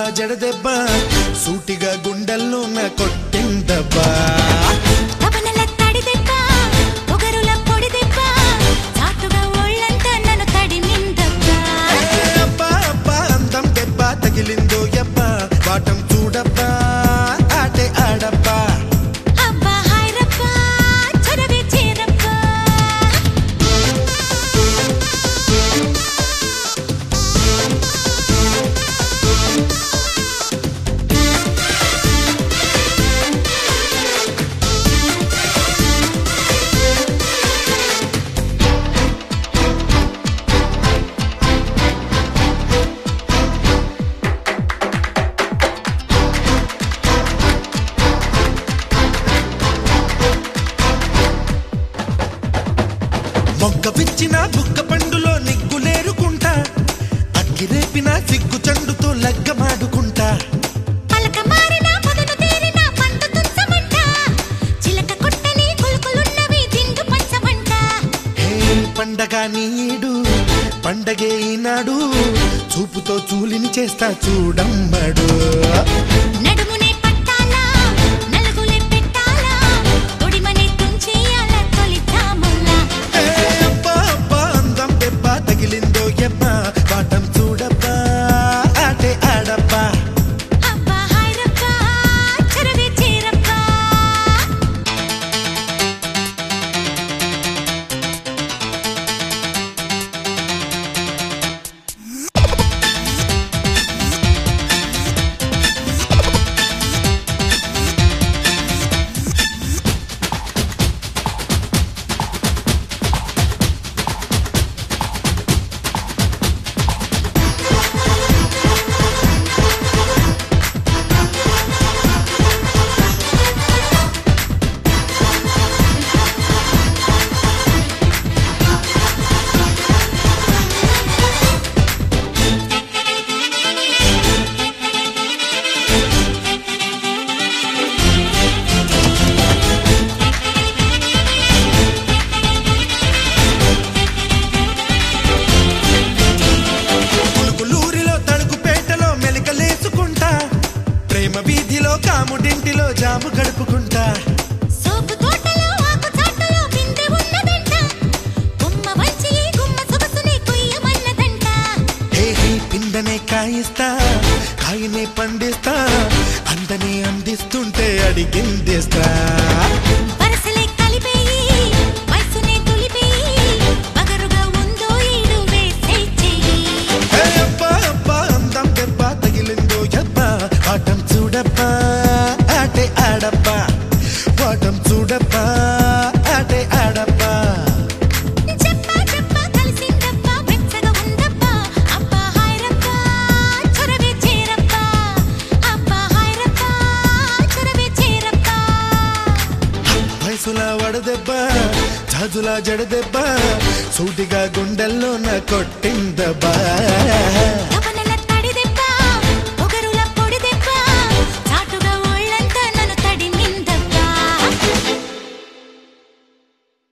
జడదెబ్బ సూటిగా గుండెల్లో నా కొట్టిందబ్బా తపనల తడి దెబ్బ పొగరుల పొడి దెబ్బ చాటుగా ఒళ్ళంతా నన్ను తడిమిందబ్బా అబ్బా అబ్బా అందం దెబ్బ తగిలిందో ఎబ్బ వాటం చూడబ్బా ఆటే ఆడబ్బా అబ్బా హాయ్ రబ్బా చొరవే చేరబ్బా మొక్క విచ్చిన బుక్క పండులో నిగ్గులేరుకుంటా అగ్గిరేపిన సిగ్గు చండుతో లగ్గమాడుకుంటా పలక మారిన పొదను తీరిన పంట తుంచమంట చిలక కొట్టని కులుకులున్నవి దిండు పంచమంట హే పండగ నీడు పండగే ఈనాడు చూపుతో చూలిని చేస్తా చూడమ్మడు నడుమునే పట్టాలా నలుగులే పెట్టాలా తొడిమనే తుంచేయాల తొలి తాముల్లా హే అబ్బా అబ్బా అందం దెబ్బ తగిలిందో ఎబ్బ వాటం చూడబ్బా ఆటే ఆడబ్బా అబ్బా హాయ్ రబ్బా చొరవే చేరబ్బా పులుకులూరిలో తలుకుపేటలో మెలికలేసుకుంటా ప్రేమ వీధిలో కాముడింటిలో జాము గడుపుకుంటా సోపు తోటలో ఆకు చాటలో బిందె ఉన్నదంట గుమ్మ వచ్చి గుమ్మ సొగసుని కొయ్యమన్నదంట హే హే పిందనే కాయిస్తా కాయనే పండిస్తా అందనే అందిస్తుంటే అడిగిందేస్తా వరసలే కలిపేయి వయసునే తులిపేయి పగరుగా ఉందో ఈడు వేసే చెయ్యి హే అబ్బా అబ్బా అందం దెబ్బ తగిలిందో ఎబ్బా ఆటం చూడబ్బా ఆటే ఆడబ్బా వాటం చూడబ్బా ఆటే ఆడబ్బా చెప్పా చెప్పా కలిసిందబ్బా వెచ్చగా ఉందబ్బా అబ్బా హాయ్ రబ్బా చొరవే చేరబ్బా అబ్బా హాయ్ రబ్బా చొరవే చేరబ్బా వయసులా వడదెబ్బ జాజులా జడదెబ్బ సూటిగా గుండెల్లో నా కొట్టిందబ్బా